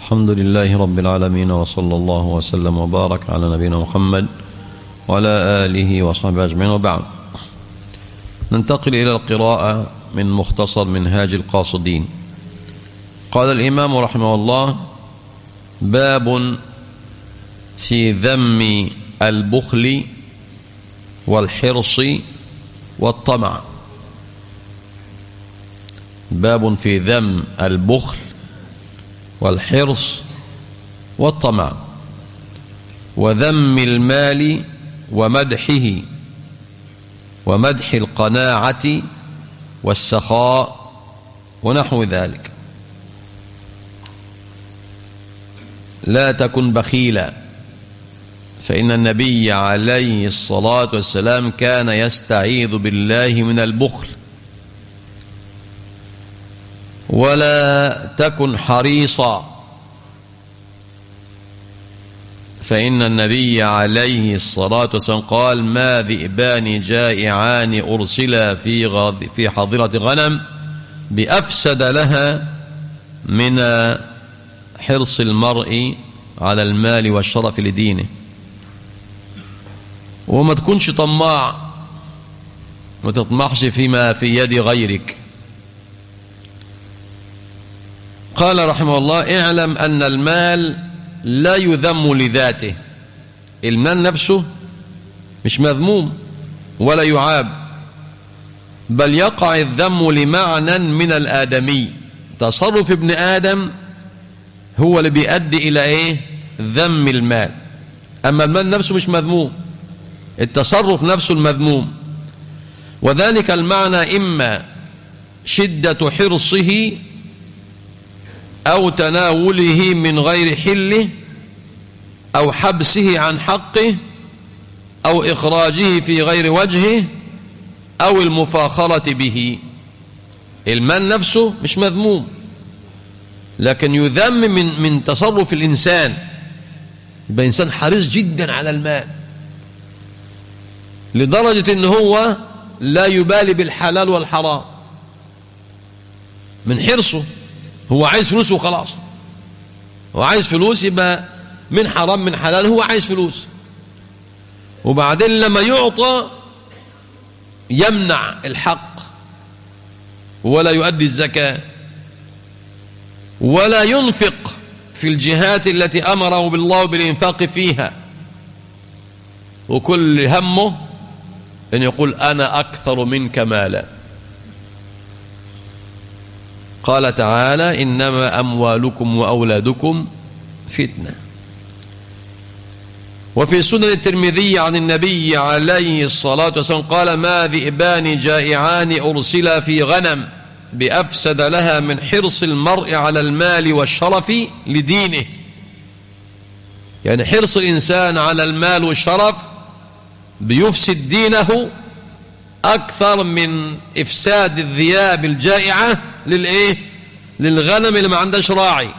الحمد لله رب العالمين وصلى الله وسلم وبارك على نبينا محمد وعلى آله وصحبه أجمعين وبعد ننتقل إلى القراءة من مختصر منهاج القاصدين قال الإمام رحمه الله باب في ذم البخل والحرص والطمع باب في ذم البخل والحرص والطمع وذم المال ومدحه ومدح القناعة والسخاء ونحو ذلك لا تكن بخيلا فإن النبي عليه الصلاة والسلام كان يستعيذ بالله من البخل ولا تكن حريصا فإن النبي عليه الصلاة والسلام قال ما ذئبان جائعان أرسلا في, غض في حظيرة غنم بأفسد لها من حرص المرء على المال والشرف لدينه وما تكونش طماع ما تطمحش فيما في يد غيرك قال رحمه الله اعلم أن المال لا يذم لذاته المال نفسه مش مذموم ولا يعاب بل يقع الذم لمعنى من الآدمي تصرف ابن آدم هو اللي بيؤدي إلى إيه ذم المال أما المال نفسه مش مذموم التصرف نفسه المذموم وذلك المعنى إما شدة حرصه أو تناوله من غير حله أو حبسه عن حقه أو إخراجه في غير وجهه أو المفاخرة به المال نفسه مش مذموم لكن يذم من من تصرف الإنسان يبقى إنسان حريص جدا على المال لدرجة إن هو لا يبالي بالحلال والحرام من حرصه هو عايز فلوس وخلاص هو عايز فلوس يبقى من حرام من حلال هو عايز فلوس وبعدين لما يعطى يمنع الحق ولا يؤدي الزكاة ولا ينفق في الجهات التي أمره بالله بالإنفاق فيها وكل همه أن يقول أنا أكثر منك مالا قال تعالى إنما أموالكم وأولادكم فتنة وفي سنن الترمذي عن النبي عليه الصلاة والسلام قال ما ذئبان جائعان أرسلا في غنم بأفسد لها من حرص المرء على المال والشرف لدينه يعني حرص الإنسان على المال والشرف بيفسد دينه أكثر من إفساد الذياب الجائعة للإيه؟ للغنم اللي ما عندهاش راعي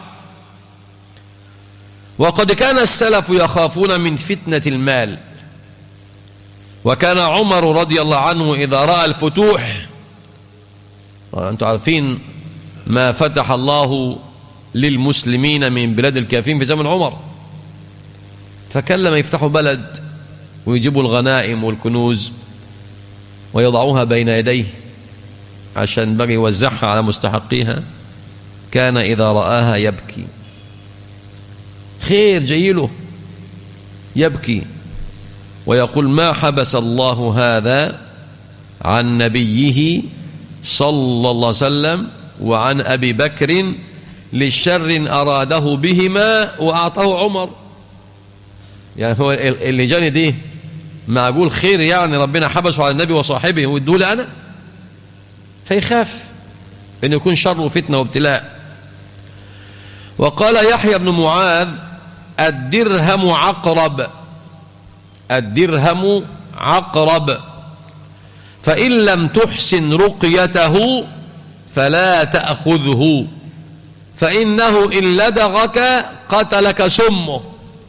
وقد كان السلف يخافون من فتنة المال وكان عمر رضي الله عنه إذا رأى الفتوح أنتم عارفين ما فتح الله للمسلمين من بلاد الكافرين في زمن عمر فكان لما يفتحوا بلد ويجيبوا الغنائم والكنوز ويضعوها بين يديه عشان بقي يوزعها على مستحقيها كان إذا رآها يبكي خير جيله يبكي ويقول ما حبس الله هذا عن نبيه صلى الله عليه وسلم وعن أبي بكر للشر أراده بهما وأعطاه عمر يعني هو اللي جاني دي معقول خير يعني ربنا حبسه على النبي وصاحبه ويدوه أنا فيخاف أن يكون شر وفتنة وابتلاء وقال يحيى بن معاذ الدرهم عقرب الدرهم عقرب فإن لم تحسن رقيته فلا تأخذه فإنه إن لدغك قتلك سمه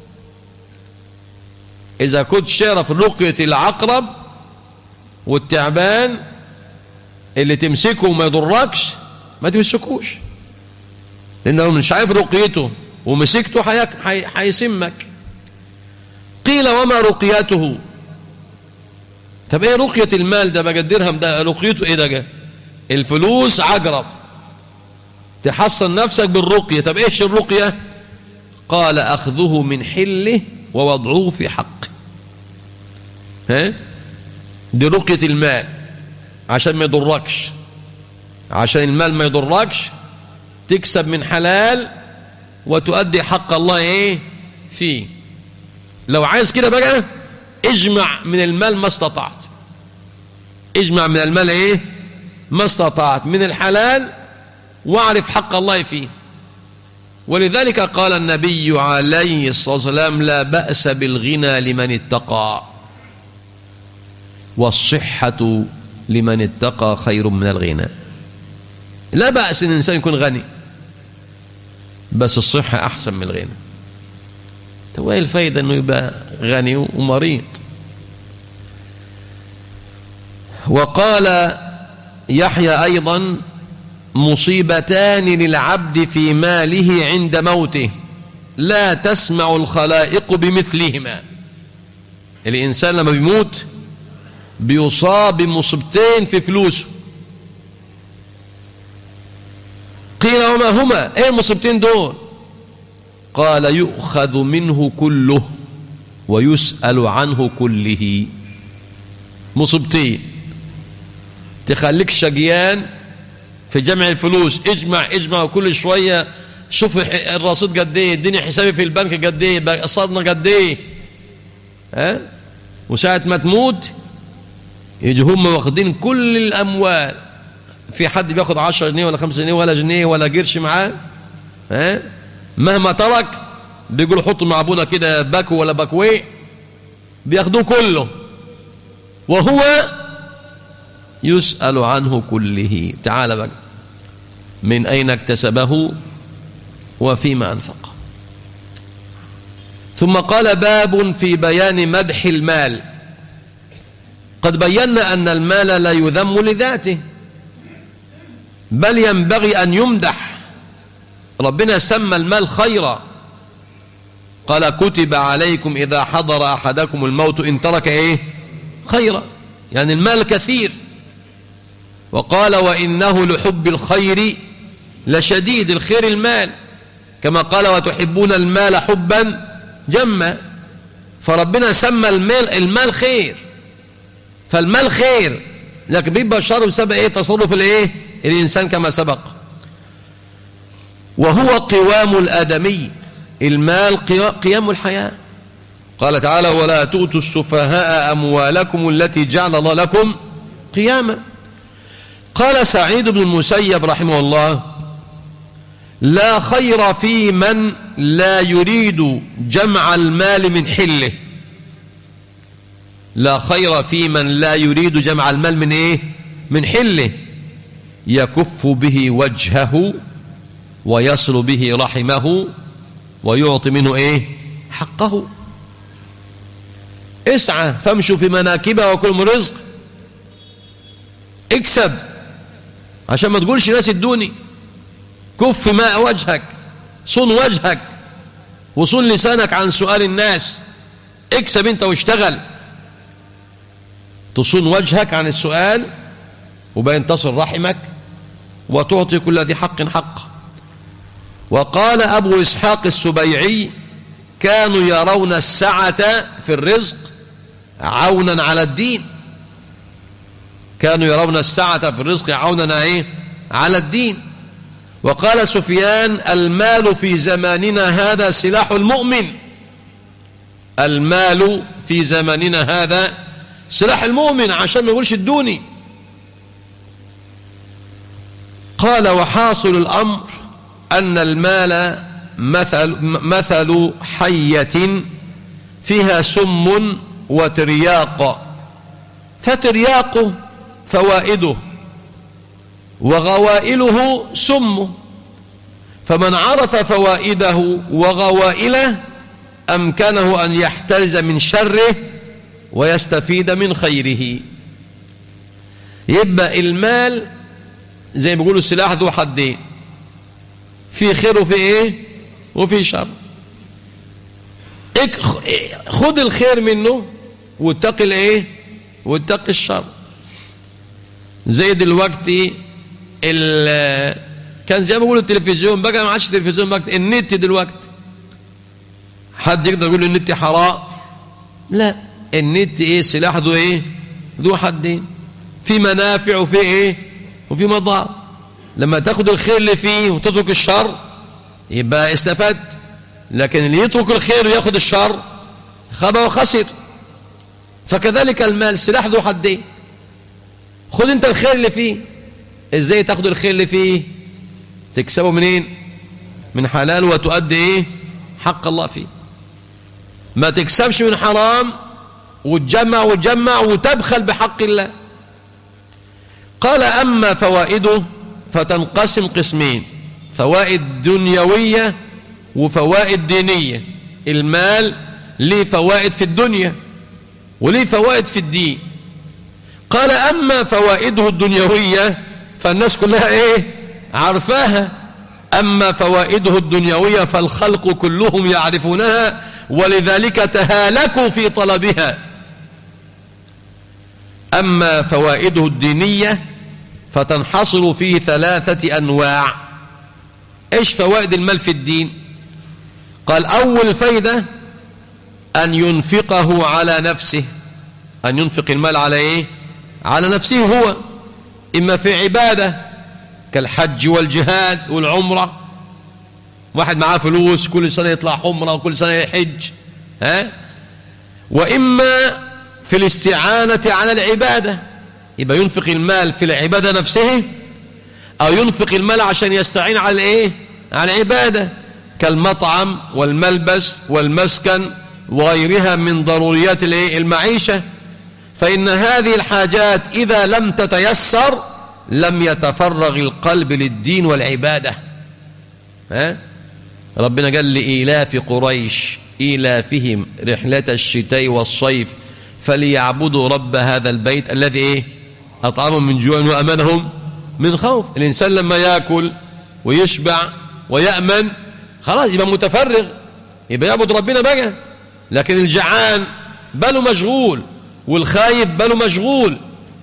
إذا كنت شارف رقية العقرب والتعبان اللي تمسكه وما يضركش ما تمسكوش لأنه مش عارف رقيته ومسكته هيسمك قيل وما رقيته طب ايه رقية المال ده بقى الدرهم ده رقيته ايه ده الفلوس عجرب تحصن نفسك بالرقية طب ايش الرقية قال اخذه من حله ووضعه في حقه ها دي رقية المال عشان ما يضركش عشان المال ما يضركش تكسب من حلال وتؤدي حق الله ايه فيه لو عايز كده بقى اجمع من المال ما استطعت اجمع من المال ايه ما استطعت من الحلال واعرف حق الله فيه ولذلك قال النبي عليه الصلاة والسلام لا بأس بالغنى لمن اتقى والصحة لمن اتقى خير من الغنى لا بأس ان الإنسان يكون غني بس الصحة أحسن من الغنى طب ايه الفايدة انه يبقى غني ومريض وقال يحيى أيضا مصيبتان للعبد في ماله عند موته لا تسمع الخلائق بمثلهما الإنسان لما بيموت بيصاب بمصيبتين في فلوسه قيل وما هما ايه المصيبتين دول قال يؤخذ منه كله ويسأل عنه كله مصيبتين تخليك شقيان في جمع الفلوس اجمع اجمع وكل شوية شوف الرصيد قد ايه الدنيا حسابي في البنك قد ايه قصدنا قد ايه ها وساعة ما تموت يجوا هم واخدين كل الاموال في حد بياخد 10 جنيه ولا 5 جنيه ولا جنيه ولا قرش معاه ها مهما ترك بيقولوا حطوا مع ابونا كده باكو ولا باكوي بياخدوه كله وهو يسأل عنه كله تعال بقى من أين اكتسبه وفيما أنفق ثم قال باب في بيان مدح المال قد بينا أن المال لا يذم لذاته بل ينبغي أن يمدح ربنا سمى المال خيرا قال كتب عليكم إذا حضر أحدكم الموت إن ترك إيه خيرا يعني المال كثير وقال وإنه لحب الخير لشديد الخير المال كما قال وتحبون المال حبا جما فربنا سمى المال المال خير فالمال خير لكن بيبقى شر بسبب ايه تصرف الايه الانسان كما سبق وهو قوام الادمي المال قيام الحياه قال تعالى ولا تؤتوا السفهاء اموالكم التي جعل الله لكم قياما قال سعيد بن المسيب رحمه الله لا خير في من لا يريد جمع المال من حله لا خير في من لا يريد جمع المال من ايه من حله يكف به وجهه ويصل به رحمه ويعطي منه ايه حقه اسعى فامشوا في مناكبها وكل من رزق اكسب عشان ما تقولش ناس ادوني كف ماء وجهك صن وجهك وصن لسانك عن سؤال الناس اكسب انت واشتغل تصون وجهك عن السؤال وبين تصل رحمك وتعطي كل ذي حق حق وقال أبو إسحاق السبيعي كانوا يرون السعة في الرزق عونا على الدين كانوا يرون السعة في الرزق عونا ايه على الدين وقال سفيان المال في زماننا هذا سلاح المؤمن المال في زماننا هذا سلاح المؤمن عشان ما يقولش ادوني قال وحاصل الأمر أن المال مثل, مثل حية فيها سم وترياق فترياقه فوائده وغوائله سمه فمن عرف فوائده وغوائله أمكنه أن يحترز من شره ويستفيد من خيره يبقى المال زي ما بيقولوا السلاح ذو حدين في خير وفي ايه وفي شر خد الخير منه واتقي الايه واتقي الشر زي دلوقتي كان زي ما بيقولوا التلفزيون بقى ما عادش تلفزيون بقى النت دلوقتي حد يقدر يقول النت حرام لا النت ايه سلاح ذو ايه ذو حدين في منافع وفي ايه وفي مضار لما تاخد الخير اللي فيه وتترك الشر يبقى استفدت لكن اللي يترك الخير وياخد الشر خاب وخسر فكذلك المال سلاح ذو حدين خد انت الخير اللي فيه ازاي تاخد الخير اللي فيه تكسبه منين من حلال وتؤدي ايه حق الله فيه ما تكسبش من حرام وتجمع وتجمع وتبخل بحق الله قال أما فوائده فتنقسم قسمين فوائد دنيوية وفوائد دينية المال ليه فوائد في الدنيا وليه فوائد في الدين قال أما فوائده الدنيوية فالناس كلها إيه عرفاها أما فوائده الدنيوية فالخلق كلهم يعرفونها ولذلك تهالكوا في طلبها أما فوائده الدينية فتنحصر في ثلاثة أنواع إيش فوائد المال في الدين قال أول فايدة أن ينفقه على نفسه أن ينفق المال على إيه على نفسه هو إما في عبادة كالحج والجهاد والعمرة واحد معاه فلوس كل سنة يطلع عمرة وكل سنة يحج ها وإما في الاستعانة على العبادة يبقى ينفق المال في العبادة نفسه أو ينفق المال عشان يستعين على الإيه على العبادة كالمطعم والملبس والمسكن وغيرها من ضروريات المعيشة فإن هذه الحاجات إذا لم تتيسر لم يتفرغ القلب للدين والعبادة ها؟ ربنا قال لإيلاف قريش إيلافهم رحلة الشتاء والصيف فليعبدوا رب هذا البيت الذي إيه؟ أطعمهم من جوع وأمنهم من خوف الإنسان لما يأكل ويشبع ويأمن خلاص يبقى متفرغ يبقى يعبد ربنا بقى لكن الجعان باله مشغول والخايف باله مشغول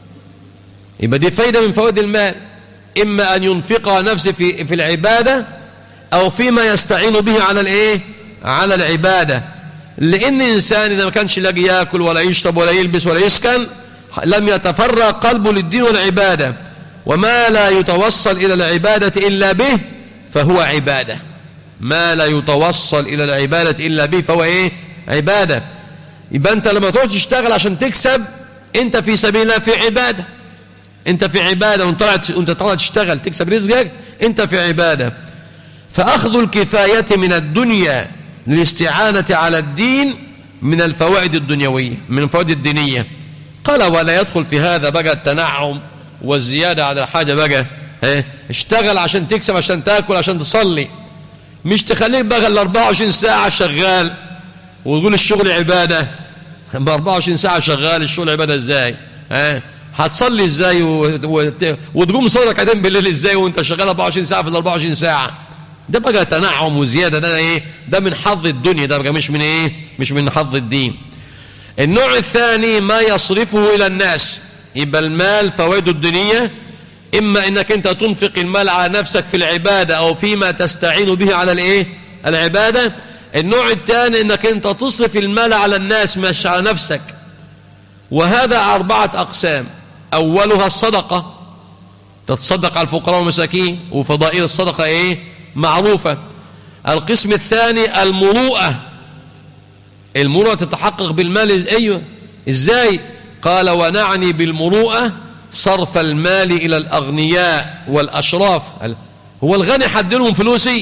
يبقى دي فايدة من فوائد المال إما أن ينفق نفسه في, في العبادة أو فيما يستعين به على الإيه على العبادة لأن الإنسان إذا ما كانش لاقي يأكل ولا يشرب ولا يلبس ولا يسكن لم يتفرغ قلبه للدين والعبادة وما لا يتوصل إلى العبادة إلا به فهو عبادة ما لا يتوصل إلى العبادة إلا به فهو إيه عبادة يبقى أنت لما تروح تشتغل عشان تكسب أنت في سبيل الله في عبادة أنت في عبادة وأنت طالع طالع تشتغل تكسب رزقك أنت في عبادة فأخذ الكفاية من الدنيا للاستعانة على الدين من الفوائد الدنيوية من الفوائد الدينية قال ولا يدخل في هذا بقى التنعم والزيادة على الحاجة بقى اه اشتغل عشان تكسب عشان تاكل عشان تصلي مش تخليك بقى ال 24 ساعة شغال وتقول الشغل عبادة ب 24 ساعة شغال الشغل عبادة ازاي ها هتصلي ازاي وتقوم صلي ركعتين بالليل ازاي وانت شغال 24 ساعة في ال 24 ساعة ده بقى تنعم وزيادة ده ايه ده من حظ الدنيا ده بقى مش من ايه مش من حظ الدين النوع الثاني ما يصرفه الى الناس يبقى المال فوائده الدنيا اما انك انت تنفق المال على نفسك في العبادة او فيما تستعين به على الايه العبادة النوع الثاني انك انت تصرف المال على الناس مش على نفسك وهذا اربعة اقسام اولها الصدقة تتصدق على الفقراء والمساكين وفضائل الصدقة ايه معروفة القسم الثاني المروءة المروءة تتحقق بالمال ايوه ازاي قال ونعني بالمروءة صرف المال الى الاغنياء والاشراف هو الغني حدلهم فلوسي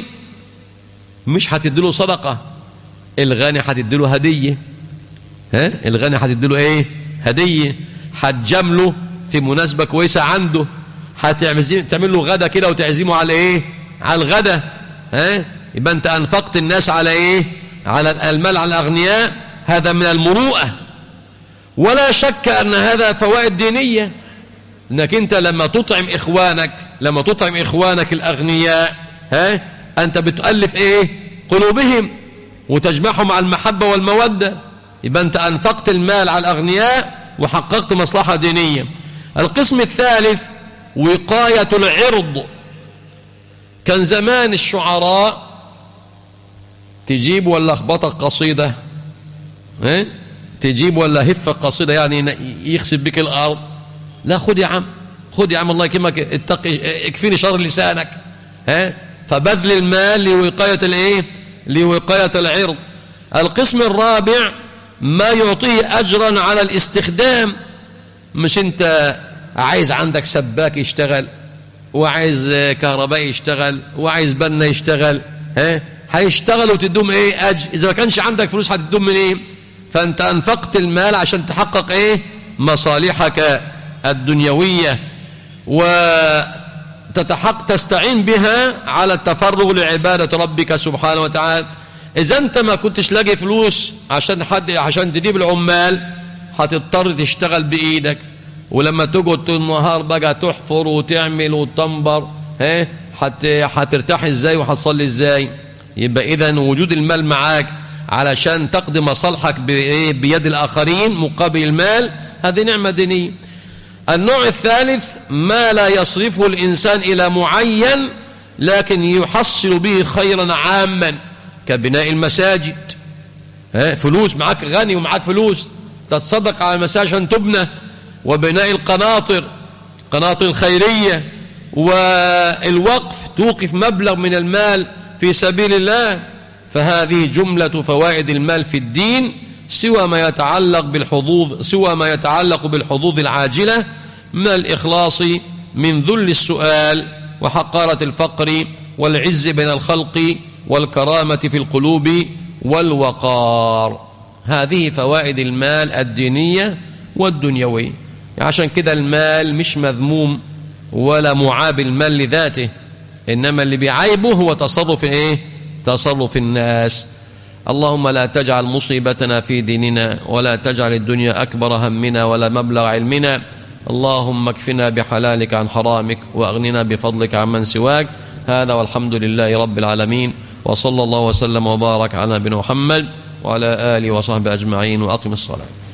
مش هتديله صدقة الغني هتديله هدية ها الغني هتديله ايه هدية هتجامله في مناسبة كويسة عنده هتعمل له غدا كده وتعزمه على ايه على الغدا ها يبقى انت انفقت الناس على ايه على المال على الاغنياء هذا من المروءة ولا شك ان هذا فوائد دينية انك انت لما تطعم اخوانك لما تطعم اخوانك الاغنياء ها انت بتؤلف ايه قلوبهم وتجمعهم على المحبة والمودة يبقى أنت أنفقت المال على الأغنياء وحققت مصلحة دينية القسم الثالث وقاية العرض كان زمان الشعراء تجيب ولا اخبطك قصيدة ايه تجيب ولا هفة قصيدة يعني يخسف بك الأرض لا خد يا عم خد يا عم الله يكرمك اتقي اكفيني شر لسانك ها فبذل المال لوقاية الايه لوقاية العرض القسم الرابع ما يعطيه أجرا على الاستخدام مش انت عايز عندك سباك يشتغل وعايز كهربائي يشتغل وعايز بنا يشتغل ها هيشتغل وتدوم ايه اجر اذا ما كانش عندك فلوس هتدوم منين إيه؟ فانت انفقت المال عشان تحقق ايه مصالحك الدنيويه وتتحق تستعين بها على التفرغ لعباده ربك سبحانه وتعالى اذا انت ما كنتش لاقي فلوس عشان حد عشان تجيب العمال هتضطر تشتغل بايدك ولما تقعد طول النهار بقى تحفر وتعمل وتنبر ها هترتاح ازاي وهتصلي ازاي يبقى اذا وجود المال معاك علشان تقضي مصالحك بيد الاخرين مقابل المال هذه نعمه دينيه النوع الثالث ما لا يصرفه الانسان الى معين لكن يحصل به خيرا عاما كبناء المساجد ها فلوس معاك غني ومعاك فلوس تتصدق على المساجد عشان تبنى وبناء القناطر قناطر الخيرية والوقف توقف مبلغ من المال في سبيل الله فهذه جملة فوائد المال في الدين سوى ما يتعلق بالحظوظ سوى ما يتعلق بالحظوظ العاجلة من الإخلاص من ذل السؤال وحقارة الفقر والعز بين الخلق والكرامة في القلوب والوقار هذه فوائد المال الدينية والدنيوية عشان كده المال مش مذموم ولا معاب المال لذاته إنما اللي بيعيبه هو تصرف إيه تصرف الناس اللهم لا تجعل مصيبتنا في ديننا ولا تجعل الدنيا أكبر همنا ولا مبلغ علمنا اللهم اكفنا بحلالك عن حرامك وأغننا بفضلك عن من سواك هذا والحمد لله رب العالمين وصلى الله وسلم وبارك على نبينا محمد وعلى آله وصحبه أجمعين وأقم الصلاة